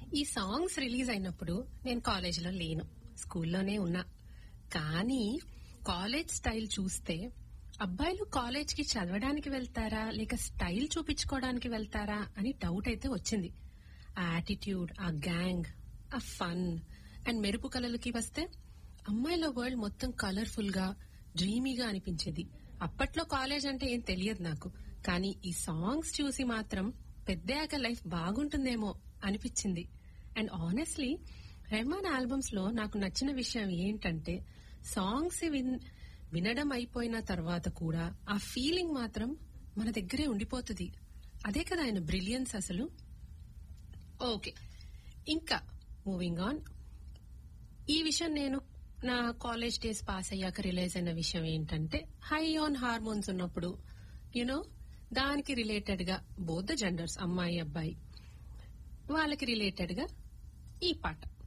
ఈ songs release అయినప్పుడు నేను కాలేజీలో లేను స్కూల్లోనే ఉన్నా కానీ కాలేజ్ స్టైల్ చూస్తే అబ్బాయిలు కాలేజ్ కి చదవడానికి వెళ్తారా లేక స్టైల్ చూపించుకోవడానికి వెళ్తారా అని డౌట్ అయితే వచ్చింది ఆ యాటిట్యూడ్ ఆ గ్యాంగ్ ఆ ఫన్ అండ్ మెరుపు కళలకి వస్తే అమ్మాయిల వరల్డ్ మొత్తం కలర్ఫుల్ గా డ్రీమీగా అనిపించేది అప్పట్లో కాలేజ్ అంటే ఏం తెలియదు నాకు కానీ ఈ సాంగ్స్ చూసి మాత్రం పెద్దయాక లైఫ్ బాగుంటుందేమో అనిపించింది అండ్ ఆనెస్ట్లీ రెహమాన్ ఆల్బమ్స్ లో నాకు నచ్చిన విషయం ఏంటంటే సాంగ్స్ విన్ వినడం అయిపోయిన తర్వాత కూడా ఆ ఫీలింగ్ మాత్రం మన దగ్గరే ఉండిపోతుంది అదే కదా ఆయన బ్రిలియన్స్ అసలు ఓకే ఇంకా మూవింగ్ ఆన్ ఈ విషయం నేను నా కాలేజ్ డేస్ పాస్ అయ్యాక రిలైజ్ అయిన విషయం ఏంటంటే హై ఆన్ హార్మోన్స్ ఉన్నప్పుడు యునో దానికి రిలేటెడ్ గా బోత్ ద జెండర్స్ అమ్మాయి అబ్బాయి వాళ్ళకి రిలేటెడ్ గా ఈ పాట